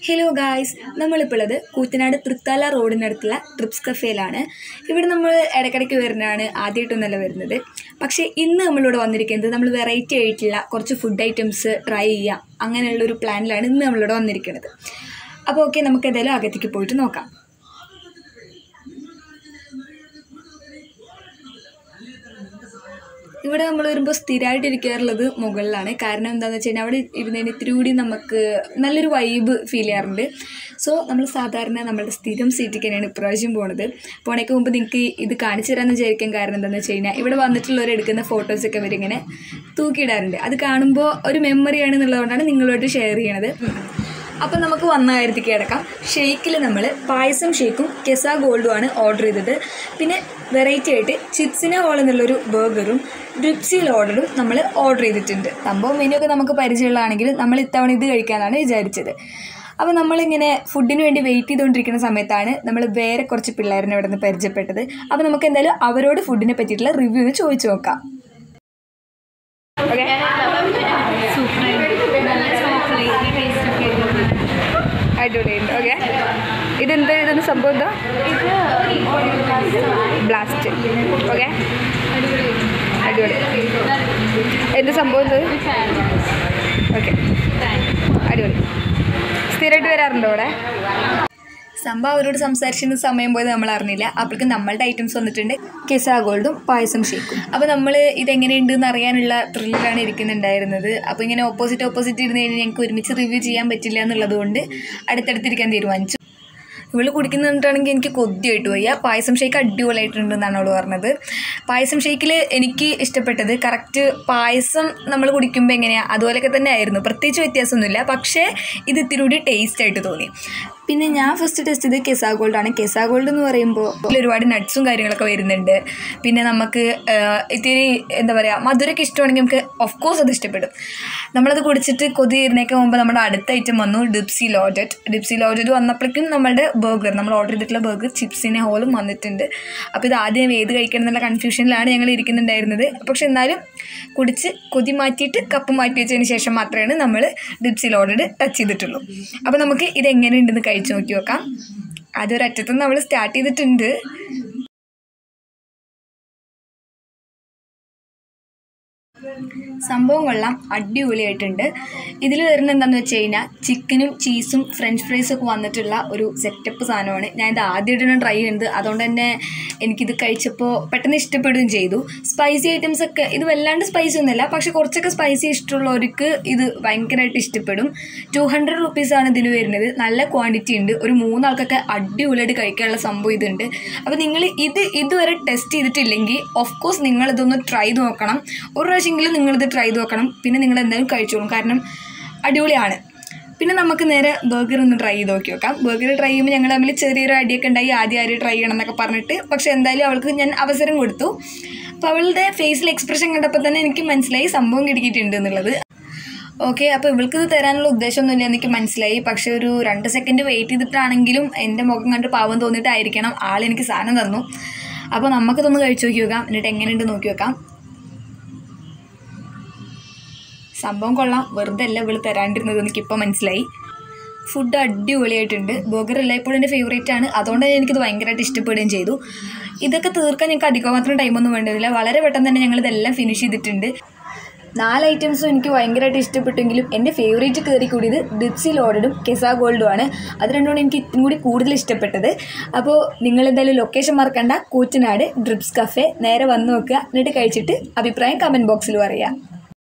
hello guys നമ്മളിപ്പോൾ ഉള്ളത് കൂറ്റനാട് തൃത്താല റോഡിനടുത്തുള്ള ട്രിപ്സ് കഫേയിലാണ് ഇവിടെ നമ്മൾ ഇടയ്ക്കിടയ്ക്ക് വരുന്നതാണ് ആദ്യമായിട്ടൊന്നല്ല വരുന്നത് പക്ഷേ ഇന്ന് നമ്മളിവിടെ വന്നിരിക്കുന്നത് നമ്മൾ വെറൈറ്റി ആയിട്ടുള്ള കുറച്ച് ഫുഡ് ഐറ്റംസ് ട്രൈ ചെയ്യാം അങ്ങനെയുള്ളൊരു പ്ലാനിലാണ് ഇന്ന് നമ്മളിവിടെ വന്നിരിക്കുന്നത് അപ്പോൾ ഓക്കെ നമുക്ക് ഏതായാലും അകത്തേക്ക് പോയിട്ട് നോക്കാം ഇവിടെ നമ്മൾ വരുമ്പോൾ സ്ഥിരമായിട്ട് ഇരിക്കാറുള്ളത് മുകളിലാണ് കാരണം എന്താണെന്ന് വെച്ച് കഴിഞ്ഞാൽ അവിടെ ഇരുന്നതിന് ഇത്തിരി കൂടി നമുക്ക് നല്ലൊരു വൈബ് ഫീൽ ചെയ്യാറുണ്ട് സോ നമ്മൾ സാധാരണ നമ്മുടെ സ്ഥിരം സീറ്റിൽ തന്നെയാണ് ഇപ്രാവശ്യം പോണത് പോണേക്ക് മുമ്പ് നിങ്ങൾക്ക് ഇത് കാണിച്ചു തരാമെന്ന് വിചാരിക്കാൻ കാരണം എന്താണെന്ന് വെച്ച് കഴിഞ്ഞാൽ ഇവിടെ വന്നിട്ടുള്ളവർ എടുക്കുന്ന ഫോട്ടോസൊക്കെ അവരിങ്ങനെ തൂക്കിയിടാറുണ്ട് അത് കാണുമ്പോൾ ഒരു മെമ്മറിയാണ് എന്നുള്ളതുകൊണ്ടാണ് നിങ്ങളുമായിട്ട് ഷെയർ ചെയ്യണത് അപ്പം നമുക്ക് വന്ന കാര്യത്തേക്ക് കിടക്കാം ഷെയ്ക്കിൽ നമ്മൾ പായസം ഷേക്കും കെസ ഗോൾഡും ആണ് ഓർഡർ ചെയ്തത് പിന്നെ വെറൈറ്റി ആയിട്ട് ചിപ്സിന ഹോൾ എന്നുള്ളൊരു ബർഗറും ഡ്രിപ്സി ലോഡറും നമ്മൾ ഓർഡർ ചെയ്തിട്ടുണ്ട് സംഭവം മെനു ഒക്കെ നമുക്ക് പരിചയമുള്ളതാണെങ്കിൽ നമ്മൾ ഇത്തവണ ഇത് കഴിക്കാനാണ് വിചാരിച്ചത് അപ്പോൾ നമ്മളിങ്ങനെ ഫുഡിന് വേണ്ടി വെയിറ്റ് ചെയ്തുകൊണ്ടിരിക്കുന്ന സമയത്താണ് നമ്മൾ വേറെ കുറച്ച് പിള്ളേരിനെ ഇവിടെ നിന്ന് പരിചയപ്പെട്ടത് അപ്പോൾ നമുക്ക് എന്തായാലും അവരോട് ഫുഡിനെ പറ്റിയിട്ടുള്ള റിവ്യൂ ഒന്ന് ചോദിച്ചു നോക്കാം ഓക്കെ അടിപൊളിയുണ്ട് ഓക്കെ ഇതെന്താ ഇതെന്ത് സംഭവം എന്താ ബ്ലാസ്റ്റ് ഓക്കെ അടിപൊളി എന്ത് സംഭവം ഇത് ഓക്കെ അടിപൊളി സ്ഥിരമായിട്ട് വരാറുണ്ടോ അവിടെ സംഭവം അവരോട് സംസാരിച്ചിരുന്ന സമയം പോയത് നമ്മൾ അറിഞ്ഞില്ല അപ്പോഴേക്കും നമ്മളുടെ ഐറ്റംസ് വന്നിട്ടുണ്ട് കെസാ ഗോൾഡും പായസം ഷേക്കും അപ്പോൾ നമ്മൾ ഇതെങ്ങനെയുണ്ട് എന്ന് അറിയാനുള്ള ത്രില്ലിലാണ് ഇരിക്കുന്നുണ്ടായിരുന്നത് അപ്പോൾ ഇങ്ങനെ ഓപ്പോസിറ്റ് ഓപ്പോസിറ്റ് ഇരുന്ന് കഴിഞ്ഞാൽ ഞങ്ങൾക്ക് ഒരുമിച്ച് റിവ്യൂ ചെയ്യാൻ പറ്റില്ല എന്നുള്ളത് കൊണ്ട് അടുത്തടുത്തിരിക്കാൻ തീരുമാനിച്ചു ഇവള് കുടിക്കുന്നിട്ടാണെങ്കിൽ എനിക്ക് കൊതിയായിട്ട് വയ്യ പായസം ഷേക്ക് അടിപൊളിയായിട്ടുണ്ട് എന്നാണ് അവൾ പറഞ്ഞത് പായസം ഷേക്കിൽ എനിക്ക് ഇഷ്ടപ്പെട്ടത് കറക്റ്റ് പായസം നമ്മൾ കുടിക്കുമ്പോൾ എങ്ങനെയാണ് അതുപോലെയൊക്കെ തന്നെ ആയിരുന്നു പ്രത്യേകിച്ച് വ്യത്യാസമൊന്നുമില്ല പക്ഷേ ഇത് ഇത്തിരി കൂടി ടേസ്റ്റ് ആയിട്ട് തോന്നി പിന്നെ ഞാൻ ഫസ്റ്റ് ടെസ്റ്റ് ചെയ്തത് കെസാ ഗോൾഡ് ആണ് കെസാ ഗോൾഡ് എന്ന് പറയുമ്പോൾ ഇതിൽ ഒരുപാട് നട്ട്സും കാര്യങ്ങളൊക്കെ വരുന്നുണ്ട് പിന്നെ നമുക്ക് ഇത്തിരി എന്താ പറയുക മധുരമൊക്കെ ഇഷ്ടമാണെങ്കിൽ നമുക്ക് ഓഫ് കോഴ്സ് അത് ഇഷ്ടപ്പെടും നമ്മളത് കുടിച്ചിട്ട് കൊതി ഇരുന്നേക്ക് മുമ്പ് നമ്മുടെ അടുത്ത ഐറ്റം വന്നു ഡിപ്സി ലോഡറ്റ് ഡിപ്സി ലോഡറ്റ് വന്നപ്പോഴേക്കും നമ്മുടെ ബർഗർ നമ്മൾ ഓർഡർ ചെയ്തിട്ടുള്ള ബർഗർ ചിപ്സിനെ ഹോളും വന്നിട്ടുണ്ട് അപ്പോൾ ഇത് ആദ്യം ഏത് കഴിക്കണം എന്നുള്ള കൺഫ്യൂഷനിലാണ് ഞങ്ങൾ ഇരിക്കുന്നുണ്ടായിരുന്നത് പക്ഷെ എന്നാലും കുടിച്ച് കൊതി മാറ്റിയിട്ട് കപ്പ് മാറ്റി വെച്ചതിന് ശേഷം മാത്രമേ നമ്മൾ ഡിപ്സി ലോഡഡ് ടച്ച് ചെയ്തിട്ടുള്ളൂ അപ്പോൾ നമുക്ക് ഇത് എങ്ങനെയുണ്ടെന്ന് കഴിച്ചു നോക്കി നോക്കാം അതൊരറ്റത്തും നമ്മൾ സ്റ്റാർട്ട് ചെയ്തിട്ടുണ്ട് സംഭവം കൊള്ളാം അടിപൊളിയായിട്ടുണ്ട് ഇതിൽ വരുന്നത് എന്താണെന്ന് വെച്ച് കഴിഞ്ഞാൽ ചിക്കനും ചീസും ഫ്രഞ്ച് ഫ്രൈസും ഒക്കെ വന്നിട്ടുള്ള ഒരു സെറ്റപ്പ് സാധനമാണ് ഞാൻ ഇത് ആദ്യമായിട്ടാണ് ട്രൈ ചെയ്യുന്നത് അതുകൊണ്ട് തന്നെ എനിക്കിത് കഴിച്ചപ്പോൾ പെട്ടെന്ന് ഇഷ്ടപ്പെടുകയും ചെയ്തു സ്പൈസി ഐറ്റംസ് ഒക്കെ ഇത് വല്ലാണ്ട് സ്പൈസി ഒന്നുമല്ല പക്ഷെ കുറച്ചൊക്കെ സ്പൈസി ഇഷ്ടമുള്ളവർക്ക് ഇത് ഭയങ്കരമായിട്ട് ഇഷ്ടപ്പെടും ടു ഹൺഡ്രഡ് റുപ്പീസാണ് ഇതിന് വരുന്നത് നല്ല ക്വാണ്ടിറ്റി ഉണ്ട് ഒരു മൂന്നാൾക്കൊക്കെ അടിപൊളിയായിട്ട് കഴിക്കാനുള്ള സംഭവം ഇതുണ്ട് അപ്പോൾ നിങ്ങൾ ഇത് ഇതുവരെ ടെസ്റ്റ് ചെയ്തിട്ടില്ലെങ്കിൽ ഓഫ് കോഴ്സ് നിങ്ങൾ ഇതൊന്ന് ട്രൈ ചെയ്ത് നോക്കണം ഒരു പ്രാവശ്യമെങ്കിലും നിങ്ങളിത് ട്രൈ ചെയ്ത് നോക്കണം പിന്നെ നിങ്ങൾ എന്തായാലും കഴിച്ചോളും കാരണം അടിപൊളിയാണ് പിന്നെ നമുക്ക് നേരെ ബർഗർ ഒന്ന് ട്രൈ ചെയ്ത് നോക്കി നോക്കാം ബർഗർ ട്രൈ ചെയ്യുമ്പോൾ ഞങ്ങൾ തമ്മിൽ ചെറിയൊരു അടിയൊക്കെ ഉണ്ടായി ആദ്യം ആരും ട്രൈ ചെയ്യണം എന്നൊക്കെ പറഞ്ഞിട്ട് പക്ഷേ എന്തായാലും അവൾക്ക് ഞാൻ അവസരം കൊടുത്തു അപ്പോൾ അവളുടെ ഫേസിൽ എക്സ്പ്രഷൻ കണ്ടപ്പോൾ തന്നെ എനിക്ക് മനസ്സിലായി സംഭവം കിടക്കിയിട്ടുണ്ട് എന്നുള്ളത് ഓക്കെ അപ്പോൾ ഇവൾക്ക് ഇത് തരാനുള്ള ഉദ്ദേശമൊന്നുമില്ല എനിക്ക് മനസ്സിലായി പക്ഷേ ഒരു രണ്ട് സെക്കൻഡ് വെയിറ്റ് ചെയ്തിട്ടാണെങ്കിലും എൻ്റെ മുഖം കണ്ട് പാവം തോന്നിയിട്ടായിരിക്കണം ആൾ എനിക്ക് സാധനം തന്നു അപ്പോൾ നമുക്കിതൊന്ന് കഴിച്ചു നോക്കി നോക്കാം എന്നിട്ട് എങ്ങനെയുണ്ട് നോക്കി നോക്കാം സംഭവം കൊള്ളാം വെറുതെ അല്ല ഇവള് തരാണ്ടിരുന്നത് എനിക്കിപ്പോൾ മനസ്സിലായി ഫുഡ് അടിപൊളിയായിട്ടുണ്ട് ബർഗർ എല്ലായ്പ്പോഴും എൻ്റെ ഫേവറേറ്റ് ആണ് അതുകൊണ്ട് തന്നെ എനിക്കിത് ഭയങ്കരമായിട്ട് ഇഷ്ടപ്പെടുകയും ചെയ്തു ഇതൊക്കെ തീർക്കാൻ ഞങ്ങൾക്ക് അധികം മാത്രം ടൈമൊന്നും വേണ്ടതില്ല വളരെ പെട്ടെന്ന് തന്നെ ഞങ്ങൾ ഇതെല്ലാം ഫിനിഷ് ചെയ്തിട്ടുണ്ട് നാല് ഐറ്റംസും എനിക്ക് ഭയങ്കരമായിട്ട് ഇഷ്ടപ്പെട്ടെങ്കിലും എൻ്റെ ഫേവറേറ്റ് കയറി കൂടിയത് ഡിപ്സി ലോഡഡും കെസാ ഗോൾഡും ആണ് അത് രണ്ടുമാണ് എനിക്ക് ഇതും കൂടി കൂടുതൽ ഇഷ്ടപ്പെട്ടത് അപ്പോൾ നിങ്ങൾ എന്തായാലും ലൊക്കേഷൻ മറക്കണ്ട കൂറ്റനാട് ഡ്രിപ്സ് കഫേ നേരെ വന്ന് നോക്കുക എന്നിട്ട് കഴിച്ചിട്ട് അഭിപ്രായം കമൻറ്റ് ബോക്സിൽ പറയുക